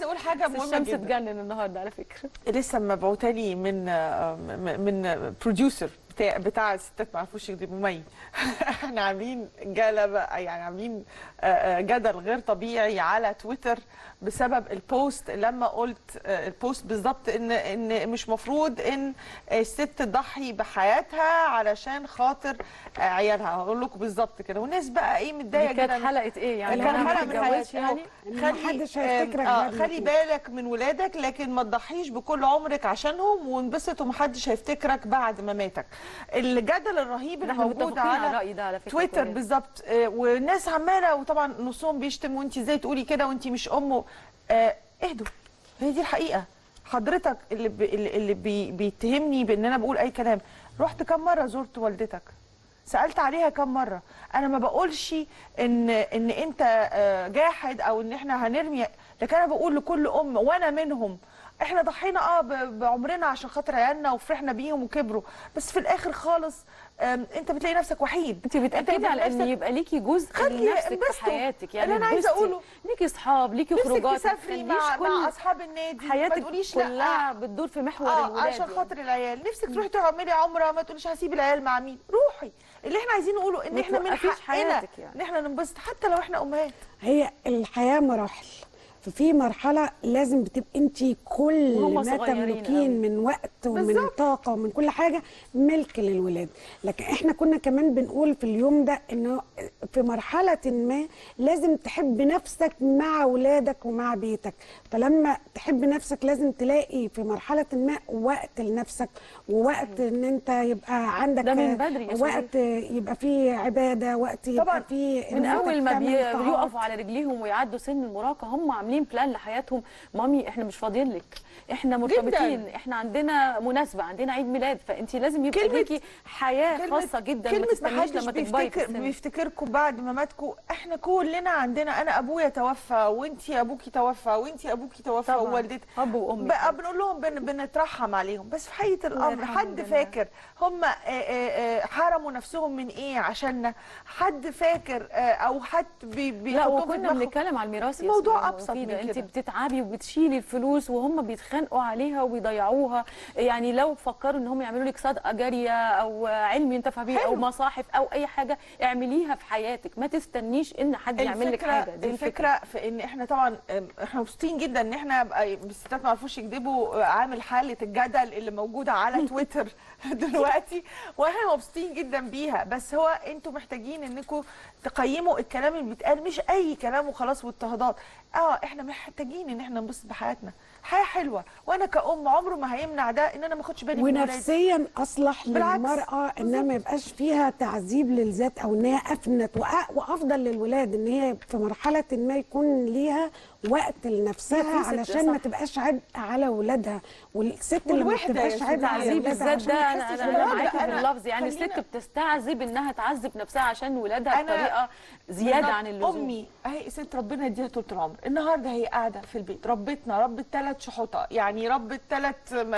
عايزه اقول حاجه بس مهمه الشمس جدا تجنن النهارده على فكره لسه مبعوته لي من آه، م- من بروديوسر بتاع بتاع الستات ما عرفوش يكذبوا مي احنا عاملين جلبه يعني عاملين آه، آه، جدل غير طبيعي على تويتر بسبب البوست لما قلت آه، البوست بالظبط ان ان مش مفروض ان الست تضحي بحياتها علشان خاطر آه، عيالها هقول لكم بالظبط كده والناس بقى ايه متضايقه دي كانت جدا حلقه ايه يعني كان أنا ما حلقه من اتجوزش حياتي يعني إن خلي محدش هيفتكرك آه بعد خلي كده. بالك من ولادك لكن ما تضحيش بكل عمرك عشانهم وانبسط ومحدش هيفتكرك بعد مماتك الجدل الرهيب اللي احنا موجود متفقين على على الراي ده على فكره تويتر كلنا. بالظبط آه، والناس عماله وطبعا نصهم بيشتم وانت ازاي تقولي كده وانت مش امه آه، اهدوا هي دي الحقيقه حضرتك اللي ب... اللي اللي بي... بيتهمني بان انا بقول اي كلام رحت كم مره زرت والدتك سالت عليها كم مره انا ما بقولش ان ان انت آه، جاحد او ان احنا هنرمي لكن انا بقول لكل ام وانا منهم احنا ضحينا اه ب- بعمرنا عشان خاطر عيالنا وفرحنا بيهم وكبروا بس في الاخر خالص آم، انت بتلاقي نفسك وحيد انت بتاكدي بتلاقي على ان نفسك- يبقى ليكي جزء خلي لنفسك في انبسطوا. حياتك يعني اللي أنا عايزة اتبسطي. أقوله. ليكي اصحاب ليكي نفسك خروجات ما تسافري مع تخليش مع كل اصحاب النادي ما حياتك تقوليش لا كلها بتدور في محور اه الولاد عشان يعني. خاطر العيال نفسك تروحي تعملي عمره ما تقوليش هسيب العيال مع مين روحي اللي احنا عايزين نقوله ان ما احنا من توقفيش حقنا حياتك يعني. ان احنا ننبسط حتى لو احنا امهات هي الحياه مراحل ففي مرحله لازم بتبقى انت كل وهم ما صغيرين قوي. تملكين من وقت ومن بالظبط. طاقه ومن كل حاجه ملك للولاد لكن احنا كنا كمان بنقول في اليوم ده انه في مرحله ما لازم تحب نفسك مع ولادك ومع بيتك فلما تحب نفسك لازم تلاقي في مرحله ما وقت لنفسك ووقت ان انت يبقى عندك ده من بدري يا وقت يبقى فيه عباده وقت يبقى طبعاً. فيه من إنك اول ما تعمل بي- طاعات. بيقفوا على رجليهم ويعدوا سن المراهقه هم عاملين بلان لحياتهم مامي احنا مش فاضيين لك احنا مرتبطين احنا عندنا مناسبه عندنا عيد ميلاد فانت لازم يبقى كلمة- ليكي حياه كلمة- خاصه جدا ما كلمة تستنيش محدش لما تكبري في بيفتكر السن بيفتكركم بعد مماتكم احنا كلنا عندنا انا ابويا توفى وانتي ابوكي توفى وانتي ابوكي توفى طبعاً. ووالدتي اب وام بقى بنقول لهم بن بنترحم عليهم بس في حقيقه الامر يرحمهم حد جميعاً. فاكر هم آه، آه، آه، حرموا نفسهم من ايه عشاننا حد فاكر آه، او حد بي- لا بيحطهم في وكنا دماغهم بنتكلم على الميراث يا الموضوع سمية أبسط ومفيدة. من انت كده. بتتعبي وبتشيلي الفلوس وهم بيتخانقوا عليها وبيضيعوها يعني لو فكروا ان هم يعملوا لك صدقه جاريه او علم ينتفع بيه او حلو. مصاحف او اي حاجه اعمليها في حياتك ما تستنيش ان حد يعمل لك حاجه دي الفكره في ان احنا طبعا آم، احنا مبسوطين جدا ان احنا بقى- الستات ما عرفوش يكذبوا آه، عامل حاله الجدل اللي موجوده على تويتر دلوقتي واحنا مبسوطين جدا بيها بس هو انتوا محتاجين انكم تقيموا الكلام اللي بيتقال مش اي كلام وخلاص واضطهادات اه احنا محتاجين ان احنا ننبسط بحياتنا حياه حلوه وانا كأم عمره ما هيمنع ده ان انا ما اخدش بالي من ولادي ونفسيا اصلح بالعكس. للمراه انها ما يبقاش فيها تعذيب للذات او ان هي افنت وأ- وافضل للولاد ان هي في مرحله ما يكون ليها وقت هي لنفسها في ست علشان ما صح. تبقاش عبء على ولادها والست اللي ما والوحدة يا بتبقاش ست عبء على تعذيب ولادها الذات عشان ده ما انا تحسش انا بالوحدة. أنا معاكي في أنا- اللفظ يعني خلينا- الست بتستعذب انها تعذب نفسها عشان ولادها أنا- بطريقه زياده بالظبط. عن اللزوم امي اهي ست ربنا يديها طول العمر النهارده هي قاعده في البيت ربتنا ربت ثلاث شحوطه يعني ربت ثلاث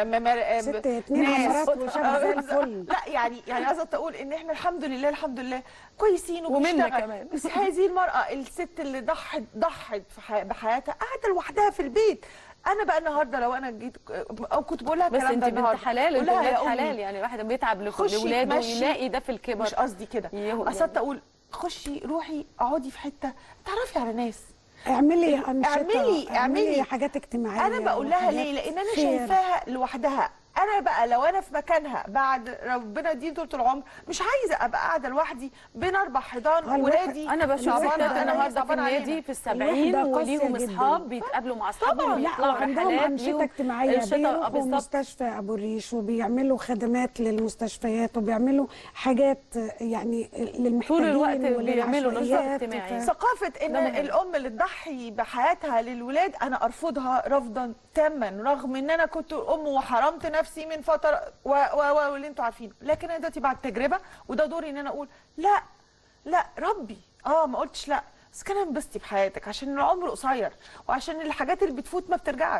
ست اتنين عمرات وشاب زي الفل لا يعني يعني عايزه اقول ان احنا الحمد لله الحمد لله كويسين ومنا وبنشتغل كمان. بس هذه المراه الست اللي ضحت ضحت في حي- بحياتها قاعده لوحدها في البيت انا بقى النهارده لو انا جيت او كنت بقول لها بس الكلام انت ده بنت النهارده حلال أقول انت لها ولاد يا أمي، حلال يعني الواحد بيتعب لك- خشي لاولاده اتمشي. ويلاقي ده في الكبر مش قصدي كده يهو- قصدت اقول خشي روحي اقعدي في حته تعرفي على ناس اعملي انشطه اعملي- اعملي. حاجات اجتماعيه انا بقول لها وحاجات ليه لان انا خير. شايفاها لوحدها انا بقى لو انا في مكانها بعد ربنا يديني طول العمر مش عايزه ابقى قاعده لوحدي بين اربع حيطان الواحد- ولادي انا بشوف صعبانة ستات عليا، النهارده في صعبانة النادي علينا. في السبعين الوحدة قاسية وليهم جداً. اصحاب بيتقابلوا مع اصحابهم لا ويطلعوا وعندهم رحلات انشطه ليهم اجتماعيه أنشطة، آه، بيروحوا بالظبط. مستشفى ابو الريش وبيعملوا خدمات للمستشفيات وبيعملوا حاجات يعني للمحتاجين طول الوقت بيعملوا نشاط وللعشوائيات اجتماعي. ف- ثقافة ان ده مهم. الام اللي تضحي بحياتها للولاد انا ارفضها رفضا تاما رغم ان انا كنت ام وحرمت نفسي من فترة و و و واللي انتوا عارفينه لكن انا دلوقتي بعد تجربة وده دوري ان انا اقول لا لا ربي اه ما قلتش لا بس كان انبسطي بحياتك عشان العمر قصير وعشان الحاجات اللي بتفوت ما بترجعش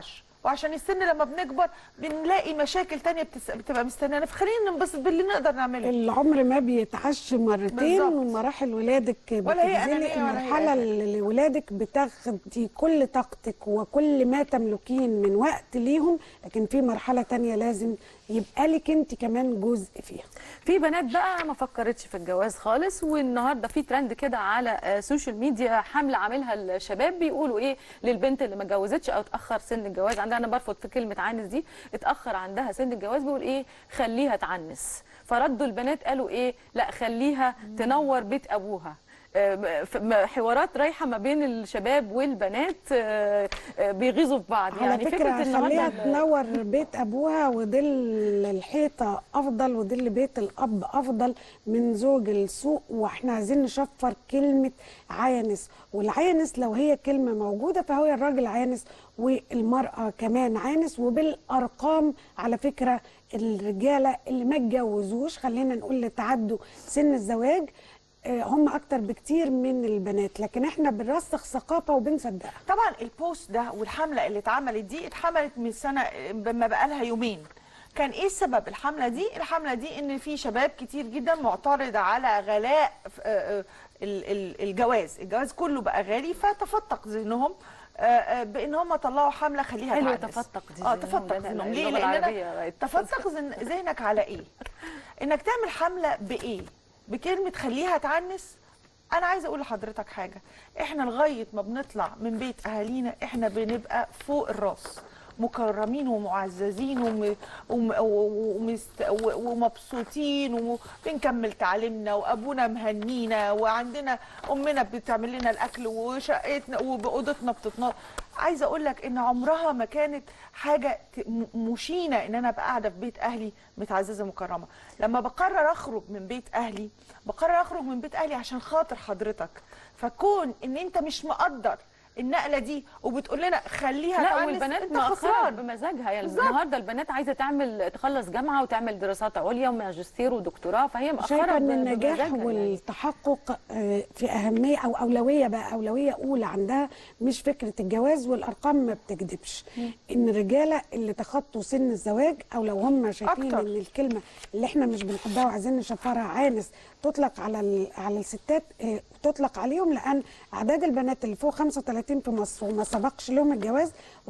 وعشان السن لما بنكبر بنلاقي مشاكل تانية بتس... بتبقى مستنانا فخلينا ننبسط باللي نقدر نعمله العمر ما بيتعش مرتين بالظبط. ومراحل ولادك ولا هي بتنزلي أنانية ولا هي المرحله أنانية. اللي ولادك بتاخدي كل طاقتك وكل ما تملكين من وقت ليهم لكن في مرحله تانية لازم يبقى لك انت كمان جزء فيها في بنات بقى ما فكرتش في الجواز خالص والنهارده في ترند كده على آه، سوشيال ميديا حمله عاملها الشباب بيقولوا ايه للبنت اللي ما اتجوزتش او اتاخر سن الجواز عندها انا برفض في كلمه عنس دي اتاخر عندها سن الجواز بيقول ايه خليها تعنس فردوا البنات قالوا ايه لا خليها تنور بيت ابوها آه، ف- م- حوارات رايحه ما بين الشباب والبنات آه، آه، بيغيظوا في بعض على يعني فكره فكره خليها النهارده تنور بيت ابوها وظل الحيطه افضل وظل بيت الاب افضل من زوج السوء واحنا عايزين نشفر كلمه عانس والعانس لو هي كلمه موجوده فهو الراجل عانس والمراه كمان عانس وبالارقام على فكره الرجاله اللي ما اتجوزوش خلينا نقول اللي تعدوا سن الزواج آه، هم اكتر بكتير من البنات لكن احنا بنرسخ ثقافه وبنصدقها طبعا البوست ده والحمله اللي اتعملت دي اتحملت من سنه ما بقالها يومين كان ايه السبب الحمله دي الحمله دي ان في شباب كتير جدا معترض على غلاء آه، آه، ال- ال- الجواز الجواز كله بقى غالي فتفتق ذهنهم آه، آه، بان هم طلعوا حمله خليها حلوة تعنس. تفتق دي اه ذهنهم. تفتق لا، لا، ذهنهم اللغة ليه لان العربية انا بقت تفتق ذهن- ذهنك على ايه انك تعمل حمله بايه بكلمه خليها تعنس انا عايزه اقول لحضرتك حاجه احنا لغايه ما بنطلع من بيت اهالينا احنا بنبقى فوق الراس مكرمين ومعززين وم... وم... ومست... و- ومبسوطين وبنكمل تعليمنا وابونا مهنينا وعندنا امنا بتعمل لنا الاكل وشقتنا وباوضتنا بتتنظف عايزه اقول لك ان عمرها ما كانت حاجه ت- م- مشينه ان انا ابقى قاعده في بيت اهلي متعززه مكرمه لما بقرر اخرج من بيت اهلي بقرر اخرج من بيت اهلي عشان خاطر حضرتك فكون ان انت مش مقدر النقله دي وبتقول لنا خليها لا تعنس، والبنات انت مؤخرا خسران بمزاجها يعني بالظبط. النهارده البنات عايزه تعمل تخلص جامعه وتعمل دراسات عليا وماجستير ودكتوراه فهي مؤخرا شايفه ان ب- النجاح بمزاجها يعني. والتحقق آه، في اهميه او اولويه بقى اولويه اولى عندها مش فكره الجواز والارقام ما بتكذبش ان الرجاله اللي تخطوا سن الزواج او لو هم شايفين أكتر. ان الكلمه اللي احنا مش بنحبها وعايزين نشفرها عانس تطلق على ال- على الستات آه، تطلق عليهم لان اعداد البنات اللي فوق 35 في مصر وما سبقش لهم الجواز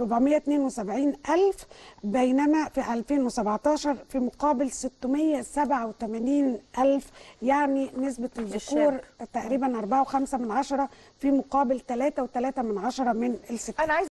472 الف بينما في 2017 في مقابل 687 الف يعني نسبه الذكور الشاب. تقريبا 4.5 من عشرة في مقابل 3.3 من عشرة من الستات انا عايزه